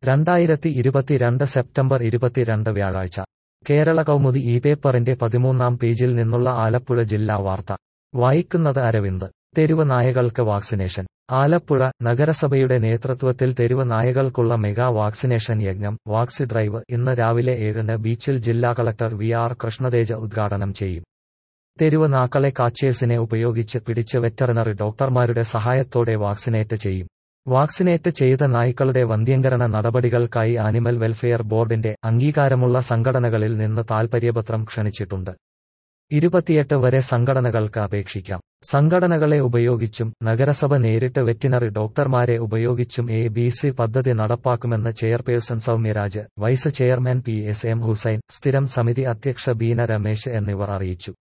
രണ്ടായിരത്തി ഇരുപത്തിരണ്ട് സെപ്റ്റംബർ ഇരുപത്തിരണ്ട് വ്യാഴാഴ്ച കേരള കൗമുദി ഈ പേപ്പറിന്റെ പതിമൂന്നാം പേജിൽ നിന്നുള്ള ആലപ്പുഴ ജില്ലാ വാർത്ത വായിക്കുന്നത് അരവിന്ദ് തെരുവ് നായകൾക്ക് വാക്സിനേഷൻ ആലപ്പുഴ നഗരസഭയുടെ നേതൃത്വത്തിൽ തെരുവ് നായകൾക്കുള്ള മെഗാ വാക്സിനേഷൻ യജ്ഞം വാക്സി ഡ്രൈവ് ഇന്ന് രാവിലെ ഏഴിന് ബീച്ചിൽ ജില്ലാ കളക്ടർ വി ആർ കൃഷ്ണതേജ ഉദ്ഘാടനം ചെയ്യും തെരുവ് നാക്കളെ കാച്ചേഴ്സിനെ ഉപയോഗിച്ച് പിടിച്ച് വെറ്ററിനറി ഡോക്ടർമാരുടെ സഹായത്തോടെ വാക്സിനേറ്റ് ചെയ്യും വാക്സിനേറ്റ് ചെയ്ത നായ്ക്കളുടെ വന്ധ്യംകരണ നടപടികൾക്കായി ആനിമൽ വെൽഫെയർ ബോർഡിന്റെ അംഗീകാരമുള്ള സംഘടനകളിൽ നിന്ന് താൽപര്യപത്രം ക്ഷണിച്ചിട്ടുണ്ട് ഇരുപത്തിയെട്ട് വരെ സംഘടനകൾക്ക് അപേക്ഷിക്കാം സംഘടനകളെ ഉപയോഗിച്ചും നഗരസഭ നേരിട്ട് വെറ്റിനറി ഡോക്ടർമാരെ ഉപയോഗിച്ചും എ ബി സി പദ്ധതി നടപ്പാക്കുമെന്ന് chairperson Soumyaraj vice chairman P S M Hussain സ്ഥിരം സമിതി അധ്യക്ഷ ബീന രമേശ് എന്നിവർ അറിയിച്ചു